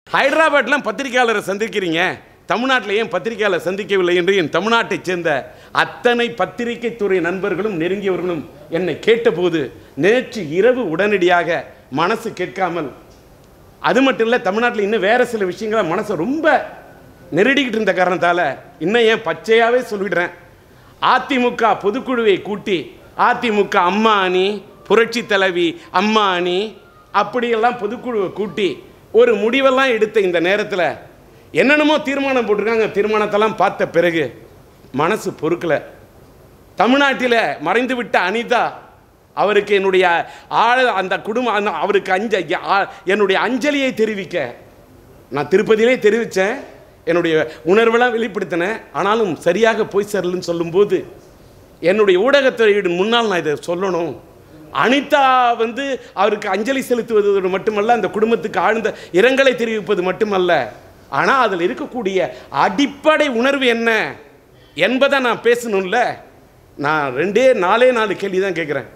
ஹைதராபாத்லாம் பத்திரிகையாளரை சந்திக்கிறீங்க தமிழ்நாட்டில் ஏன் பத்திரிகையாளர் சந்திக்கவில்லை என்று என் தமிழ்நாட்டைச் சேர்ந்த அத்தனை பத்திரிகை துறை நண்பர்களும் நெருங்கியவர்களும் என்னை கேட்டபோது நேற்று இரவு உடனடியாக மனசு கேட்காமல் அது மட்டும் இல்லை தமிழ்நாட்டில் இன்னும் வேற சில விஷயங்களை மனசை ரொம்ப நெருடிக்கிட்டு இருந்த காரணத்தால் இன்னும் ஏன் பச்சையாகவே சொல்லிடுறேன் அதிமுக பொதுக்குழுவை கூட்டி அதிமுக அம்மா அணி புரட்சி தலைவி அம்மா அணி அப்படியெல்லாம் பொதுக்குழுவை கூட்டி ஒரு முடிவெல்லாம் எடுத்த இந்த நேரத்தில் என்னென்னமோ தீர்மானம் போட்டிருக்காங்க தீர்மானத்தெல்லாம் பார்த்த பிறகு மனசு பொறுக்கல தமிழ்நாட்டில் மறைந்து விட்ட அனிதா அவருக்கு என்னுடைய ஆழ அந்த குடும்பம் அந்த அவருக்கு அஞ்ச ஆ- என்னுடைய அஞ்சலியை தெரிவிக்க நான் திருப்பதியிலே தெரிவித்தேன் என்னுடைய உணர்வெல்லாம் வெளிப்படுத்தினேன் ஆனாலும் சரியாக போய் சேரலன்னு சொல்லும்போது என்னுடைய ஊடகத்துறையின் முன்னால் நான் இதை சொல்லணும் அனிதா வந்து அவருக்கு அஞ்சலி செலுத்துவது மட்டுமல்ல அந்த குடும்பத்துக்கு ஆழ்ந்த இரங்கலை தெரிவிப்பது மட்டுமல்ல ஆனால் அதில் இருக்கக்கூடிய அடிப்படை உணர்வு என்ன என்பதை நான் பேசணும்ல நான் ரெண்டே நாலே நாலு கேள்வி தான் கேட்குறேன்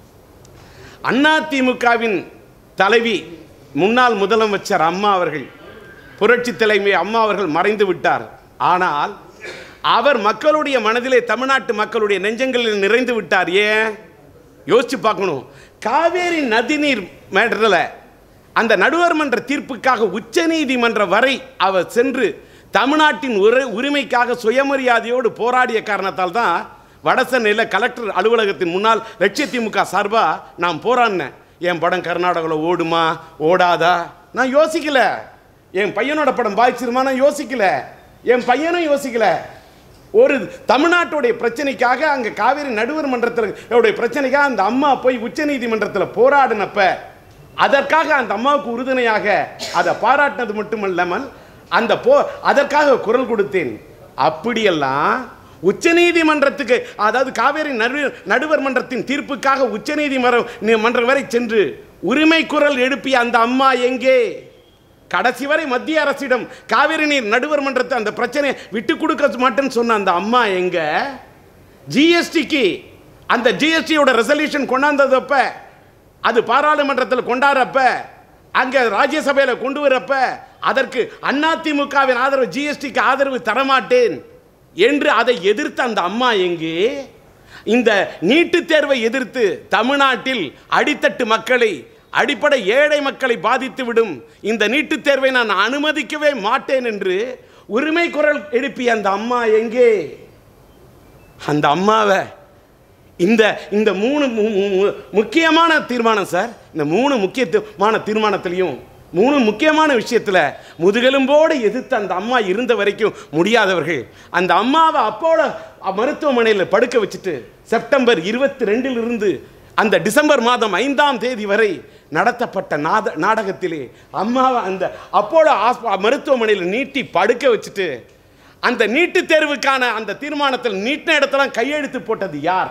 அதிமுகவின் தலைவி முன்னாள் முதலமைச்சர் அம்மா அவர்கள் புரட்சி தலைமை அம்மா அவர்கள் மறைந்து விட்டார் ஆனால் அவர் மக்களுடைய மனதிலே தமிழ்நாட்டு மக்களுடைய நெஞ்சங்களில் நிறைந்து விட்டார் ஏன் யோசிச்சு பார்க்கணும் காவேரி நதிநீர் மேட்டரில் அந்த நடுவர் மன்ற தீர்ப்புக்காக உச்சநீதிமன்றம் வரை அவர் சென்று தமிழ்நாட்டின் உரி உரிமைக்காக சுயமரியாதையோடு போராடிய காரணத்தால் தான் வடசென்னையில் கலெக்டர் அலுவலகத்தின் முன்னால் லட்சத்திமுக சார்பாக நான் போராடினேன் என் படம் கர்நாடகாவில் ஓடுமா ஓடாதா நான் யோசிக்கல என் பையனோட படம் பாதிச்சிருமா நான் யோசிக்கல என் பையனும் யோசிக்கல ஒரு தமிழ்நாட்டுடைய பிரச்சனைக்காக அங்கே காவிரி நடுவர் மன்றத்தில் பிரச்சனைக்காக அந்த அம்மா போய் உச்சநீதிமன்றத்தில் போராடினப்ப அதற்காக அந்த அம்மாவுக்கு உறுதுணையாக அதை பாராட்டினது மட்டுமல்லாமல் அந்த போ அதற்காக குரல் கொடுத்தேன் அப்படியெல்லாம் உச்சநீதிமன்றத்துக்கு அதாவது காவேரி நடு நடுவர் மன்றத்தின் தீர்ப்புக்காக உச்சநீதிமன்றம் நீ- மன்றம் வரை சென்று உரிமை குரல் எழுப்பிய அந்த அம்மா எங்கே கடைசி வரை மத்திய அரசிடம் காவிரி நீர் நடுவர் மன்றத்தை அந்த பிரச்சனையை விட்டு கொடுக்க மாட்டேன்னு சொன்ன அந்த அம்மா எங்க ஜிஎஸ்டிக்கு அந்த ஜிஎஸ்டியோட ரெசல்யூஷன் கொண்டாந்ததப்ப அது பாராளுமன்றத்தில் கொண்டாடுறப்ப அங்கே ராஜ்யசபையில் கொண்டு வரப்ப அதற்கு அதிமுகவின் ஆதரவு ஜிஎஸ்டிக்கு ஆதரவு தரமாட்டேன் என்று அதை எதிர்த்த அந்த அம்மா எங்கே இந்த நீட்டுத் தேர்வை எதிர்த்து தமிழ்நாட்டில் அடித்தட்டு மக்களை அடிப்படை ஏழை மக்களை பாதித்து விடும் இந்த நீட்டுத் தேர்வை நான் அனுமதிக்கவே மாட்டேன் என்று உரிமை குரல் எழுப்பிய அந்த அம்மா எங்கே அந்த அம்மாவை இந்த இந்த மூணு மு- மு- மு- முக்கியமான தீர்மானம் சார் இந்த மூணு முக்கியமான தீர்மானத்திலையும் மூணு முக்கியமான விஷயத்தில் முதுகெலும்போடு எதிர்த்து அந்த அம்மா இருந்த வரைக்கும் முடியாதவர்கள் அந்த அம்மாவை அப்போலோ மருத்துவமனையில் படுக்க வச்சுட்டு செப்டம்பர் இருபத்தி ரெண்டிலிருந்து அந்த டிசம்பர் மாதம் ஐந்தாம் தேதி வரை நடத்தப்பட்ட நாத நாடகத்திலே அம்மாவை அந்த அப்போலோ ஆஸ்ப- மருத்துவமனையில் நீட்டி படுக்க வச்சுட்டு அந்த நீட்டுத் தேர்வுக்கான அந்த தீர்மானத்தில் நீட்டின இடத்தெல்லாம் கையெழுத்து போட்டது யார்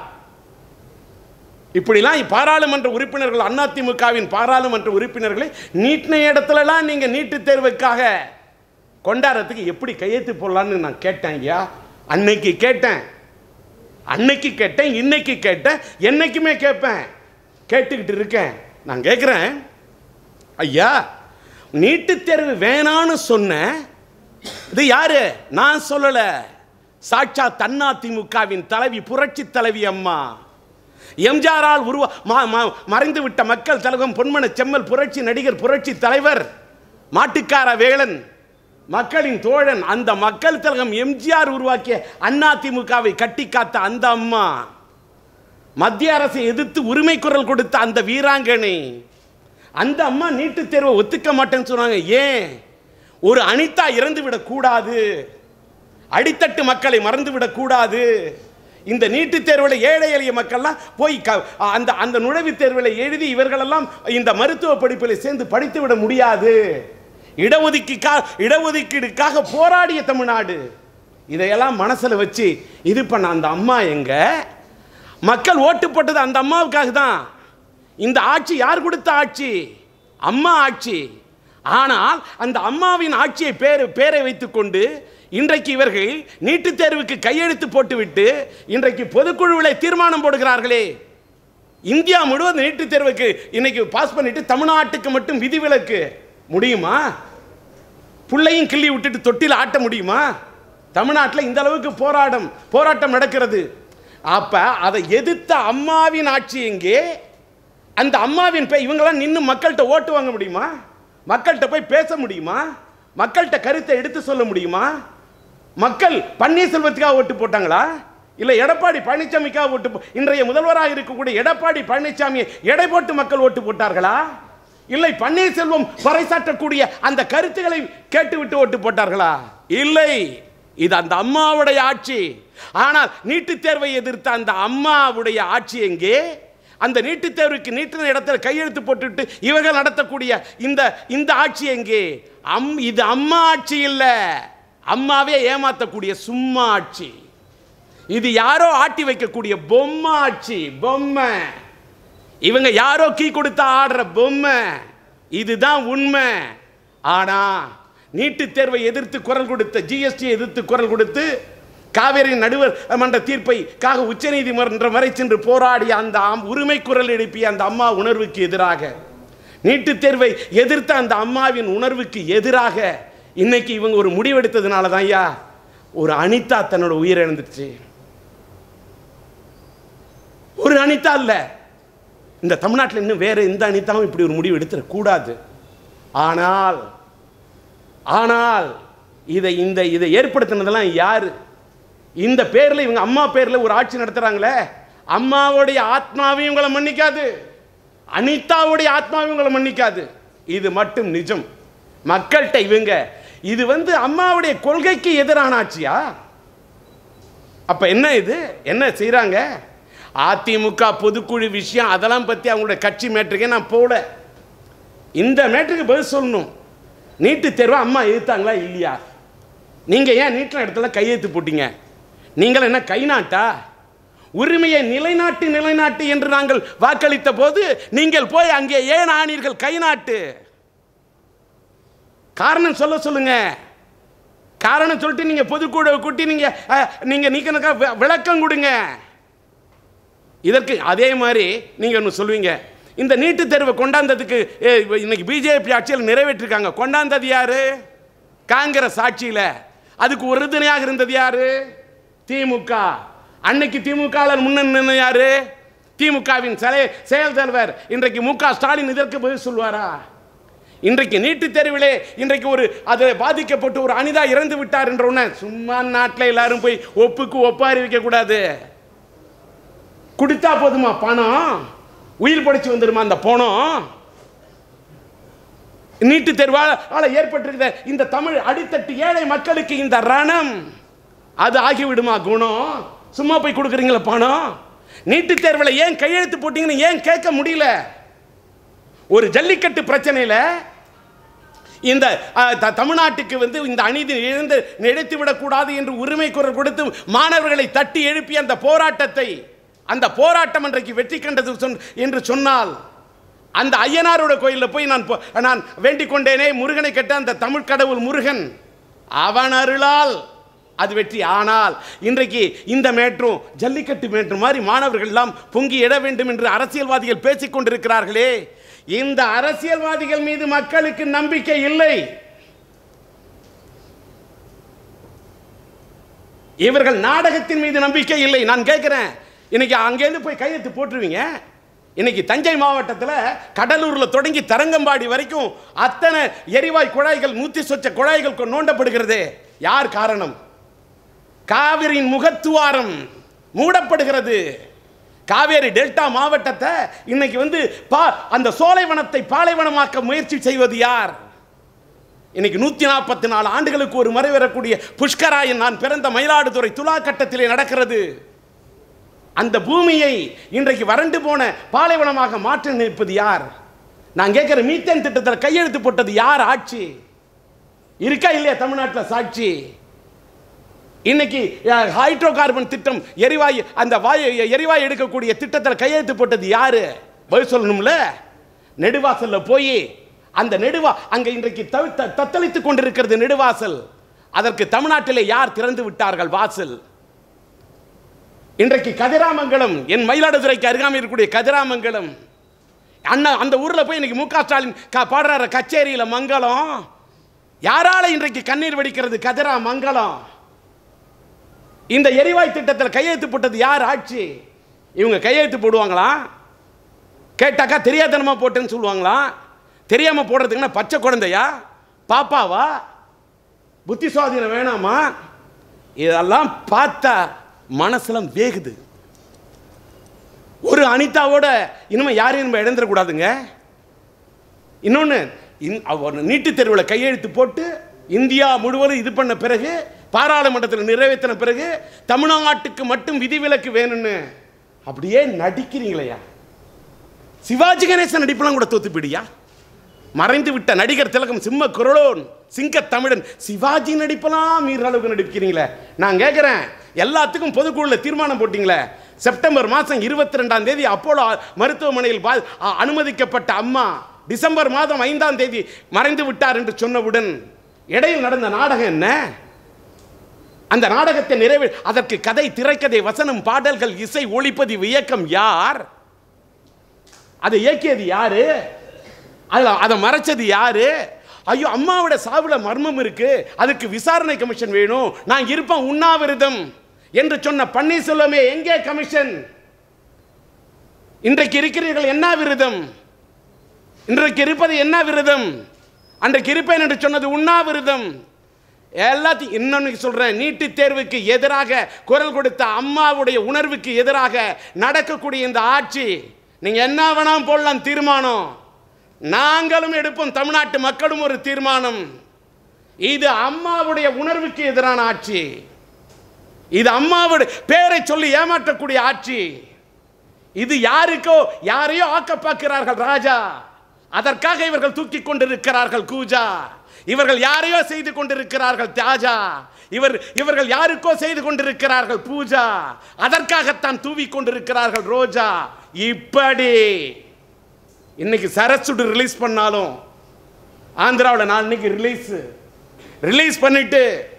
இப்படிலாம் பாராளுமன்ற உறுப்பினர்கள் அதிமுகவின் பாராளுமன்ற உறுப்பினர்களை நீட்டின இடத்துலலாம் நீங்கள் நீட்டுத் தேர்வுக்காக கொண்டாடுறதுக்கு எப்படி கையெழுத்து போடலான்னு நான் கேட்டேன் ஐயா அன்னைக்கு கேட்டேன் அன்னைக்கு கேட்டேன் இன்னைக்கு கேட்டேன் என்னைக்குமே கேட்பேன் கேட்டுக்கிட்டு இருக்கேன் நான் கேட்குறேன் ஐயா நீட்டுத் தேர்வு வேணான்னு சொன்னேன் இது யாரு நான் சொல்லல சாட்சா தன்னா திமுகவின் தலைவி புரட்சி தலைவி அம்மா எம்ஜிஆரால் உருவா ம- ம- மறைந்து விட்ட மக்கள் தலைவம் பொன்மன செம்மல் புரட்சி நடிகர் புரட்சி தலைவர் மாட்டுக்கார வேளன் மக்களின் தோழன் அந்த மக்கள் திலகம் எம்ஜிஆர் உருவாக்கிய அண்ணா திமுகவை கட்டி காத்த அந்த அம்மா மத்திய அரசை எதிர்த்து உரிமை குரல் கொடுத்த அந்த வீராங்கனை அந்த அம்மா நீட்டுத் தேர்வை ஒத்துக்க மாட்டேன்னு சொன்னாங்க ஏன் ஒரு அனிதா இறந்து விடக்கூடாது அடித்தட்டு மக்களை மறந்து விடக்கூடாது இந்த நீட்டுத் தேர்வில் ஏழை எளிய மக்கள்லாம் போய் க அந்த அந்த நுழைவுத் தேர்வில் எழுதி இவர்களெல்லாம் இந்த மருத்துவ படிப்பில் சேர்ந்து படித்து விட முடியாது இடஒதுக்கீக்கா இடஒதுக்கீடுக்காக போராடிய தமிழ்நாடு இதையெல்லாம் மனசில் வச்சு இது பண்ண அந்த அம்மா எங்க மக்கள் ஓட்டு போட்டது அந்த அம்மாவுக்காக தான் இந்த ஆட்சி யார் கொடுத்த ஆட்சி அம்மா ஆட்சி ஆனால் அந்த அம்மாவின் ஆட்சியை பேர் பேரை வைத்துக்கொண்டு இன்றைக்கு இவர்கள் நீட்டுத் தேர்வுக்கு கையெழுத்து போட்டுவிட்டு இன்றைக்கு பொதுக்குழுவில் தீர்மானம் போடுகிறார்களே இந்தியா முழுவதும் நீட்டுத் தேர்வுக்கு இன்னைக்கு பாஸ் பண்ணிட்டு தமிழ்நாட்டுக்கு மட்டும் விதிவிலக்கு முடியுமா புள்ளையும் கிள்ளி விட்டுட்டு தொட்டில் ஆட்ட முடியுமா தமிழ்நாட்டில் இந்த அளவுக்கு போராட்டம் போராட்டம் நடக்கிறது அப்ப அதை எதிர்த்த அம்மாவின் ஆட்சி எங்கே அந்த அம்மாவின் பே இவங்கெல்லாம் நின்று மக்கள்கிட்ட ஓட்டு வாங்க முடியுமா மக்கள்கிட்ட போய் பேச முடியுமா மக்கள்கிட்ட கருத்தை எடுத்து சொல்ல முடியுமா மக்கள் பன்னீர்செல்வத்துக்காக ஓட்டு போட்டாங்களா இல்ல எடப்பாடி பழனிசாமிக்காக ஓட்டு போ- இன்றைய முதல்வராக இருக்கக்கூடிய எடப்பாடி பழனிசாமியை எடை போட்டு மக்கள் ஓட்டு போட்டார்களா இல்லை பன்னீர்செல்வம் பறைசாற்றக்கூடிய அந்த கருத்துக்களை கேட்டுவிட்டு ஓட்டு போட்டார்களா இல்லை இது அந்த அம்மாவுடைய ஆட்சி ஆனால் நீட்டுத் தேர்வை எதிர்த்த அந்த அம்மாவுடைய ஆட்சி எங்கே அந்த நீட்டுத் தேர்வுக்கு நீட்டின இடத்துல கையெழுத்து போட்டுவிட்டு இவர்கள் நடத்தக்கூடிய இந்த இந்த ஆட்சி எங்கே அம் இது அம்மா ஆட்சி இல்ல அம்மாவே ஏமாத்தக்கூடிய சும்மா ஆட்சி இது யாரோ ஆட்டி வைக்கக்கூடிய பொம்மை ஆட்சி பொம்மை இவங்க யாரோ கீ கொடுத்து ஆடுற பொம்மை இதுதான் உண்மை ஆனா நீட்டுத் தேர்வை எதிர்த்து குரல் கொடுத்த ஜிஎஸ்டி எதிர்த்து குரல் கொடுத்து காவேரி நடுவர் மன்ற தீர்ப்பை காக உச்சநீதிமன்றம் வரை சென்று போராடிய அந்த அம்- உரிமை குரல் எழுப்பிய அந்த அம்மா உணர்வுக்கு எதிராக நீட்டுத் தேர்வை எதிர்த்த அந்த அம்மாவின் உணர்வுக்கு எதிராக இன்னைக்கு இவங்க ஒரு முடிவெடுத்ததுனால தான் ஐயா ஒரு அனிதா தன்னோட உயிரை இழந்துச்சு ஒரு அனிதா இல்ல இந்த தமிழ்நாட்டில் இன்னும் வேற எந்த அனிதாவும் இப்படி ஒரு முடிவு எடுத்துடக்கூடாது ஆனால் ஆனால் இதை இந்த இதை ஏற்படுத்தினதெல்லாம் யாரு இந்த பேர்ல இவங்க அம்மா பேர்ல ஒரு ஆட்சி நடத்துறாங்களே அம்மாவுடைய ஆத்மாவையும் உங்களை மன்னிக்காது அனிதாவுடைய ஆத்மாவையும் உங்களை மன்னிக்காது இது மட்டும் நிஜம் மக்கள்கிட்ட இவங்க இது வந்து அம்மாவுடைய கொள்கைக்கு எதிரான ஆட்சியா அப்ப என்ன இது என்ன செய்றாங்க அதிமுக பொதுக்குழு விஷயம் அதெல்லாம் பத்தி அவங்களுடைய கட்சி மேட்டுக்கே நான் போல இந்த மேட்டுக்கு பதில் சொல்லணும் நீட்டு தேர்வை அம்மா எதிர்த்தாங்களா இல்லையா நீங்க ஏன் நீட்டின இடத்துல கையெழுத்து போட்டீங்க நீங்கள் என்ன கை நாட்டா உரிமையை நிலைநாட்டு நிலைநாட்டு என்று நாங்கள் வாக்களித்த போது நீங்கள் போய் அங்கே ஏன் ஆனீர்கள் கை நாட்டு காரணம் சொல்ல சொல்லுங்க காரணம் சொல்லிட்டு நீங்க பொதுக்குழு கூட்டி நீங்க அஹ், நீங்க நீக்கணுக்கா வி- விளக்கம் கொடுங்க இதற்கு அதே மாதிரி நீங்க ஒன்று சொல்லுவீங்க இந்த நீட்டு தேர்வை கொண்டாந்ததுக்கு ஏ, இப்ப இன்னைக்கு பிஜேபி ஆட்சியில் நிறைவேற்றிருக்காங்க கொண்டாந்தது யாரு காங்கிரஸ் ஆட்சியில அதுக்கு உறுதுணையாக இருந்தது யாரு திமுக அன்னைக்கு திமுக முன்ன யாரு திமுகவின் சிலை செயல் தலைவர் இன்றைக்கு மு க ஸ்டாலின் இதற்கு பதில் சொல்வாரா இன்றைக்கு நீட்டு தேர்விலே இன்றைக்கு ஒரு அது பாதிக்கப்பட்டு ஒரு அனிதா இறந்து விட்டார் என்ற உடனே சும்மா நாட்டில் எல்லாரும் போய் ஒப்புக்கு ஒப்பாரி வைக்க கூடாது கொடுத்தா போதுமா பணம் உயிர் படிச்சு வந்துருமா அந்த பணம் நீட்டு தேர்வால் ஏற்பட்டிருக்கிற இந்த தமிழ் அடித்தட்டு ஏழை மக்களுக்கு இந்த ரணம் அது ஆகிவிடுமா குணம் சும்மா போய் கொடுக்குறீங்களா பணம் நீட்டு தேர்வில் ஏன் கையெழுத்து போட்டீங்கன்னு ஏன் கேட்க முடியல ஒரு ஜல்லிக்கட்டு பிரச்சனையில் இந்த அஹ், த- தமிழ்நாட்டுக்கு வந்து இந்த அநீதி இழந்து நினைத்து விடக்கூடாது என்று உரிமை குரல் கொடுத்து மாணவர்களை தட்டி எழுப்பிய அந்த போராட்டத்தை அந்த போராட்டம் இன்றைக்கு வெற்றி கண்டது சொன்- என்று சொன்னால் அந்த ஐயனாரோட கோயிலில் போய் நான் போ- நான் வேண்டிக் கொண்டேனே முருகனை கேட்ட அந்த தமிழ் கடவுள் முருகன் அவன் அருளால் அது வெற்றி ஆனால் இன்றைக்கு இந்த மேற்றும் ஜல்லிக்கட்டு மேற்று மாதிரி மாணவர்கள் எல்லாம் பொங்கி இட வேண்டும் என்று அரசியல்வாதிகள் பேசிக் கொண்டிருக்கிறார்களே இந்த அரசியல்வாதிகள் மீது மக்களுக்கு நம்பிக்கை இல்லை இவர்கள் நாடகத்தின் மீது நம்பிக்கை இல்லை நான் கேட்கிறேன் இன்னைக்கு அங்கேருந்து போய் கையெழுத்து போட்டுருவீங்க இன்னைக்கு தஞ்சை மாவட்டத்தில் கடலூரில் தொடங்கி தரங்கம்பாடி வரைக்கும் அத்தனை எரிவாயு குழாய்கள் நூற்றி சொச்ச குழாய்கள் கொ- நோண்டப்படுகிறது யார் காரணம் காவிரியின் முகத்துவாரம் மூடப்படுகிறது காவேரி டெல்டா மாவட்டத்தை இன்னைக்கு வந்து பா அந்த சோலைவனத்தை பாலைவனமாக்க முயற்சி செய்வது யார் இன்னைக்கு நூத்தி நாற்பத்தி நாலு ஆண்டுகளுக்கு ஒரு முறை வரக்கூடிய புஷ்கராயன் நான் பிறந்த மயிலாடுதுறை துலா கட்டத்திலே நடக்கிறது அந்த பூமியை இன்றைக்கு வறண்டு போன பாலைவனமாக மாற்ற நிற்பது யார் நான் கேட்கிற மீத்தேன் திட்டத்தில் கையெழுத்து போட்டது யார் ஆட்சி இருக்கா இல்லையா தமிழ்நாட்டில் சாட்சி இன்னைக்கு அஹ், ஹைட்ரோ கார்பன் திட்டம் எரிவாயு அந்த வாயு எரிவாயு எடுக்கக்கூடிய திட்டத்தில் கையெழுத்து போட்டது யாரு பதில் சொல்லணும்ல நெடுவாசல்ல போய் அந்த நெடுவா அங்க இன்றைக்கு தவி- த- தத்தளித்துக் கொண்டிருக்கிறது நெடுவாசல் அதற்கு தமிழ்நாட்டிலே யார் திறந்து விட்டார்கள் வாசல் இன்றைக்கு கதிராமங்கலம் என் மயிலாடுதுறைக்கு அருகாமையில் இருக்கக்கூடிய கதிராமங்கலம் அண்ணா அந்த ஊர்ல போய் இன்னைக்கு மு க ஸ்டாலின் க- பாடுறாரு கச்சேரியில மங்களம் யாரால இன்றைக்கு கண்ணீர் வெடிக்கிறது கதிரா மங்களம் இந்த எரிவாயு திட்டத்தில் கையெழுத்து போட்டது யார் ஆட்சி இவங்க கையெழுத்து போடுவாங்களா கேட்டாக்கா தெரியாதனமா போட்டேன்னு சொல்லுவாங்களா தெரியாம போடுறதுக்குன்னா பச்சை குழந்தையா பாப்பாவா புத்தி சுவாதீனம் வேணாமா இதெல்லாம் பார்த்தா மனசுலாம் வேகுது ஒரு அனிதாவோட இனிமே யாரையும் நம்ம இழந்துடக்கூடாதுங்க இன்னொன்று அவர் நீட்டுத் தேர்வில் கையெழுத்து போட்டு இந்தியா முழுவதும் இது பண்ண பிறகு பாராளுமன்றத்தில் நிறைவேற்றின பிறகு தமிழ்நாட்டுக்கு மட்டும் விதிவிலக்கு வேணும்னு அப்படியே நடிக்கிறீங்களேயா சிவாஜி கணேசன் நடிப்பெல்லாம் கூட தோத்துப்பிடியா மறைந்து விட்ட நடிகர் திலகம் சிம்ம குரலோன் சிங்க தமிழன் சிவாஜி நடிப்பெல்லாம் மீற அளவுக்கு நடிக்கிறீங்களே நான் கேட்குறேன் எல்லாத்துக்கும் பொதுக்குழுல தீர்மானம் போட்டீங்களே செப்டம்பர் மாதம் இருபத்தி ரெண்டாம் தேதி அப்போலோ மருத்துவமனையில் பா- அ- அனுமதிக்கப்பட்ட அம்மா டிசம்பர் மாதம் ஐந்தாம் தேதி மறைந்து விட்டார் என்று சொன்னவுடன் இடையில் நடந்த நாடகம் என்ன அந்த நாடகத்தை நிறைவே அதற்கு கதை திரைக்கதை வசனம் பாடல்கள் இசை ஒளிப்பதிவு இயக்கம் யார் அதை இயக்கியது யாரு அதில் அதை மறைச்சது யாரு ஐயோ அம்மாவோட சாவுல மர்மம் இருக்கு அதுக்கு விசாரணை கமிஷன் வேணும் நான் இருப்பேன் உண்ணாவிரதம் என்று சொன்ன பன்னீர்செல்வமே எங்கே கமிஷன் இன்றைக்கு இருக்கிறீர்கள் என்ன விரதம் இன்றைக்கு இருப்பது என்ன விரதம் அன்றைக்கு இருப்பேன் என்று சொன்னது உண்ணாவிரதம் எல்லாத்தையும் இன்னொன்னு சொல்றேன் நீட்டுத் தேர்வுக்கு எதிராக குரல் கொடுத்த அம்மாவுடைய உணர்வுக்கு எதிராக நடக்கக்கூடிய இந்த ஆட்சி நீங்க என்ன வேணாம் போடலாம் தீர்மானம் நாங்களும் எடுப்போம் தமிழ்நாட்டு மக்களும் ஒரு தீர்மானம் இது அம்மாவுடைய உணர்வுக்கு எதிரான ஆட்சி இது அம்மாவுடைய பேரை சொல்லி ஏமாற்றக்கூடிய ஆட்சி இது யாருக்கோ யாரையோ ஆக்க பார்க்கிறார்கள் ராஜா அதற்காக இவர்கள் தூக்கி கொண்டிருக்கிறார்கள் கூஜா இவர்கள் யாரையோ செய்து கொண்டிருக்கிறார்கள் தியாஜா இவர் இவர்கள் யாருக்கோ செய்து கொண்டிருக்கிறார்கள் பூஜா அதற்காகத்தான் தூவி கொண்டிருக்கிறார்கள் ரோஜா இப்படி இன்னைக்கு சரசுடு ரிலீஸ் பண்ணாலும் ஆந்திராவில் நான் இன்னைக்கு ரிலீஸ் ரிலீஸ் பண்ணிட்டு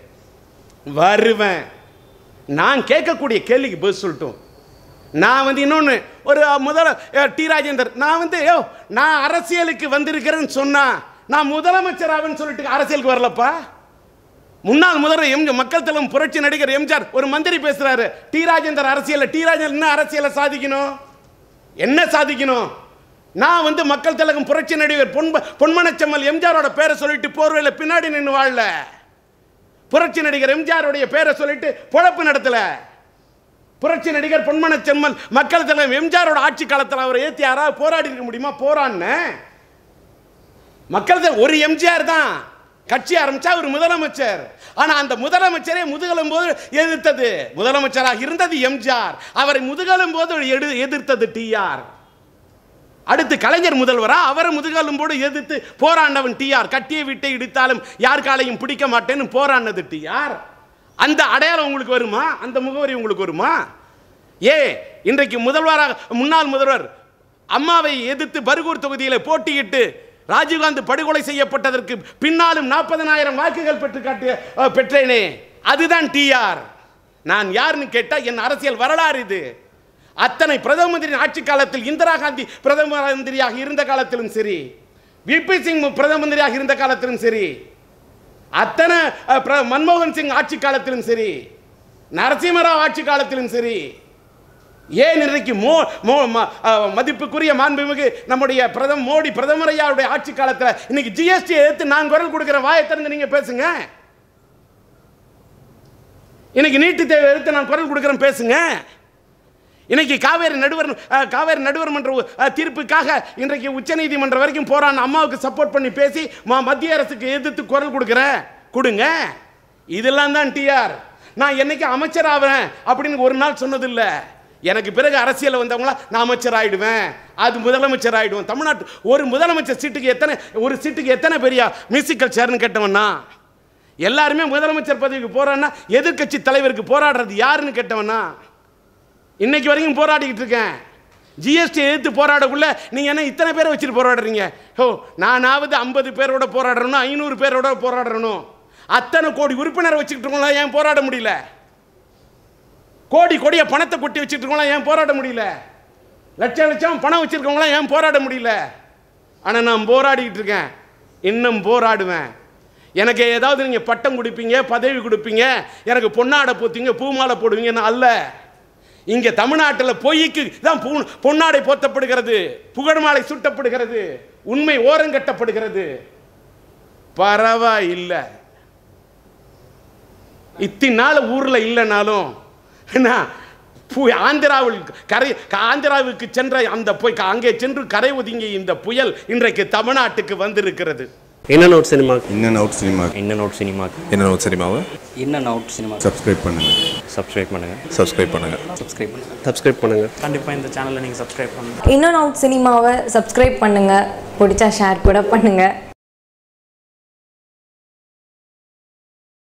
வருவேன் நான் கேட்கக்கூடிய கேள்விக்கு பதில் சொல்லட்டும் நான் வந்து இன்னொன்று ஒரு முதல அஹ், டி ராஜேந்தர் நான் வந்து யோ நான் அரசியலுக்கு வந்திருக்கிறேன்னு சொன்னா நான் முதலமைச்சர் ஆவேன்னு சொல்லிட்டு அரசியலுக்கு வரலப்பா முன்னாள் முதல்வர் எம் மக்கள் தலைவர் புரட்சி நடிகர் எம்ஜிஆர் ஒரு மந்திரி பேசுறாரு டி ராஜேந்தர் அரசியல் டி ராஜேந்தர் என்ன அரசியலை சாதிக்கணும் என்ன சாதிக்கணும் நான் வந்து மக்கள் திலகம் புரட்சி நடிகர் பொன்ப பொன்மனச்செம்மல் எம்ஜிஆரோட பேரை சொல்லிட்டு போர்வையில் பின்னாடி நின்று வாழல புரட்சி நடிகர் எம்ஜிஆருடைய பேரை சொல்லிட்டு பொழப்பு நடத்தல புரட்சி நடிகர் பொன்மனச்செம்மல் மக்கள் தலைவர் எம்ஜிஆரோட ஆட்சி காலத்தில் அவர் ஏத்தி யாராவது போராடி இருக்க முடியுமா போராடின மக்கள் தலைவர் ஒரு எம்ஜிஆர் தான் கட்சி ஆரம்பிச்சா ஒரு முதலமைச்சர் ஆனா அந்த முதலமைச்சரே முதுகலும் போது எதிர்த்தது முதலமைச்சராக இருந்தது எம்ஜிஆர் அவரை முதுகலும் போது எடு- எதிர்த்தது டிஆர் அடுத்து கலைஞர் முதல்வரா அவரை முதுகலும் போது எதிர்த்து போராடினவன் டிஆர் கட்டிய விட்டை இடித்தாலும் யார் காலையும் பிடிக்க மாட்டேன்னு போராடினது டிஆர் அந்த அடையாளம் உங்களுக்கு வருமா அந்த முகவரி உங்களுக்கு வருமா ஏ இன்றைக்கு முதல்வராக முன்னாள் முதல்வர் அம்மாவை எதிர்த்து பர்கூர் தொகுதியில் போட்டியிட்டு ராஜீவ்காந்தி படுகொலை செய்யப்பட்டதற்கு பின்னாலும் நாற்பதனாயிரம் வாக்குகள் பெற்று காட்டிய அஹ், பெற்றேனே அதுதான் டிஆர் நான் யாருன்னு கேட்டா என் அரசியல் வரலாறு இது அத்தனை பிரதம மந்திரி ஆட்சி காலத்தில் இந்திரா காந்தி பிரதம மந்திரியாக இருந்த காலத்திலும் சரி விபி சிங் பிரதம மந்திரியாக இருந்த காலத்திலும் சரி அத்தனை அஹ், பிர- மன்மோகன் சிங் ஆட்சி காலத்திலும் சரி நரசிம்மராவ் ஆட்சி காலத்திலும் சரி ஏன் இன்றைக்கு மோ மோ ம- அஹ், மதிப்புக்குரிய மாண்புமிகு நம்முடைய பிரதம மோடி பிரதமர் ஐயாவுடைய ஆட்சி காலத்தில் இன்னைக்கு ஜிஎஸ்டி எதிர்த்து நான் குரல் கொடுக்கிற வாயை திறந்து நீங்க பேசுங்க இன்னைக்கு நீட்டு தேவை எதிர்த்து நான் குரல் கொடுக்குறேன் பேசுங்க இன்னைக்கு காவேரி நடுவர் அஹ், காவேரி நடுவர் மன்ற அஹ், தீர்ப்புக்காக இன்றைக்கு உச்சநீதிமன்றம் வரைக்கும் போறான் அம்மாவுக்கு சப்போர்ட் பண்ணி பேசி ம- மத்திய அரசுக்கு எதிர்த்து குரல் கொடுக்குற கொடுங்க இதெல்லாம் தான் டிஆர் நான் என்னைக்கு அமைச்சர் ஆவேன் அப்படின்னு ஒரு நாள் சொன்னதில்ல எனக்கு பிறகு அரசியல் வந்தவங்களா நான் அமைச்சர் ஆயிடுவேன் அது முதலமைச்சர் ஆயிடுவேன் தமிழ்நாட்டு ஒரு முதலமைச்சர் சீட்டுக்கு எத்தனை ஒரு சீட்டுக்கு எத்தனை பெரிய மியூசிக்கல் சேர்னு கேட்டவன்னா எல்லாருமே முதலமைச்சர் பதவிக்கு போறான்னா எதிர்க்கட்சி தலைவருக்கு போராடுறது யாருன்னு கேட்டவனா இன்னைக்கு வரைக்கும் போராடிக்கிட்டு இருக்கேன் ஜிஎஸ்டி எதிர்த்து போராடக்குள்ள நீங்க என்ன இத்தனை பேரை வச்சுட்டு போராடுறீங்க ஓ நானாவது ஐம்பது பேரோட போராடுறணும் ஐநூறு பேரோட போராடுறணும் அத்தனை கோடி உறுப்பினரை வச்சுக்கிட்டு இருக்கோம்ல ஏன் போராட முடியல கோடி கோடிய பணத்தை கொட்டி வச்சுட்டு இருக்கோம்ல ஏன் போராட முடியல லட்சம் லட்சம் பணம் வச்சிருக்கவங்களாம் ஏன் போராட முடியல ஆனால் நான் போராடிக்கிட்டு இருக்கேன் இன்னும் போராடுவேன் எனக்கு ஏதாவது நீங்கள் பட்டம் கொடுப்பீங்க பதவி கொடுப்பீங்க எனக்கு பொன்னாடை போத்தீங்க பூமாலை போடுவீங்கன்னு அல்ல இங்கே தமிழ்நாட்டில் பொய்க்கு தான் பூ பொன்னாடை போத்தப்படுகிறது புகழ்மாலை சூட்டப்படுகிறது உண்மை ஓரங்கட்டப்படுகிறது பரவாயில்லை இத்தின் நாள் ஊரில் இல்லைனாலும் என்ன பு- ஆந்திராவில் கரை ஆந்திராவுக்கு சென்ற அந்த போய் அங்கே சென்று கரை ஒதுங்கிய இந்த புயல் இன்றைக்கு தமிழ்நாட்டுக்கு வந்திருக்கிறது என்ன note cinema in and out cinema என்ன நோட் சினிமாக்கு என்ன அவுட் சினிமாவை என்ன அவுட் சினிமா சப்ஸ்கிரைப் பண்ணுங்க சப்ஸ்கிரைப் பண்ணுங்கள் சப்ஸ்கிரைப் பண்ணுங்க சப்ஸ்கிரைப் பண்ணுங்கள் சப்ஸ்கிரைப் பண்ணுங்கள் கண்டிப்பாக இந்த சேனலை நீங்கள் சப்ஸ்கிரைப் பண்ணுங்கள் இன்னும் அவுட் சினிமாவை சப்ஸ்கிரைப் பண்ணுங்கள் பிடிச்சா ஷேர் கூட பண்ணுங்கள்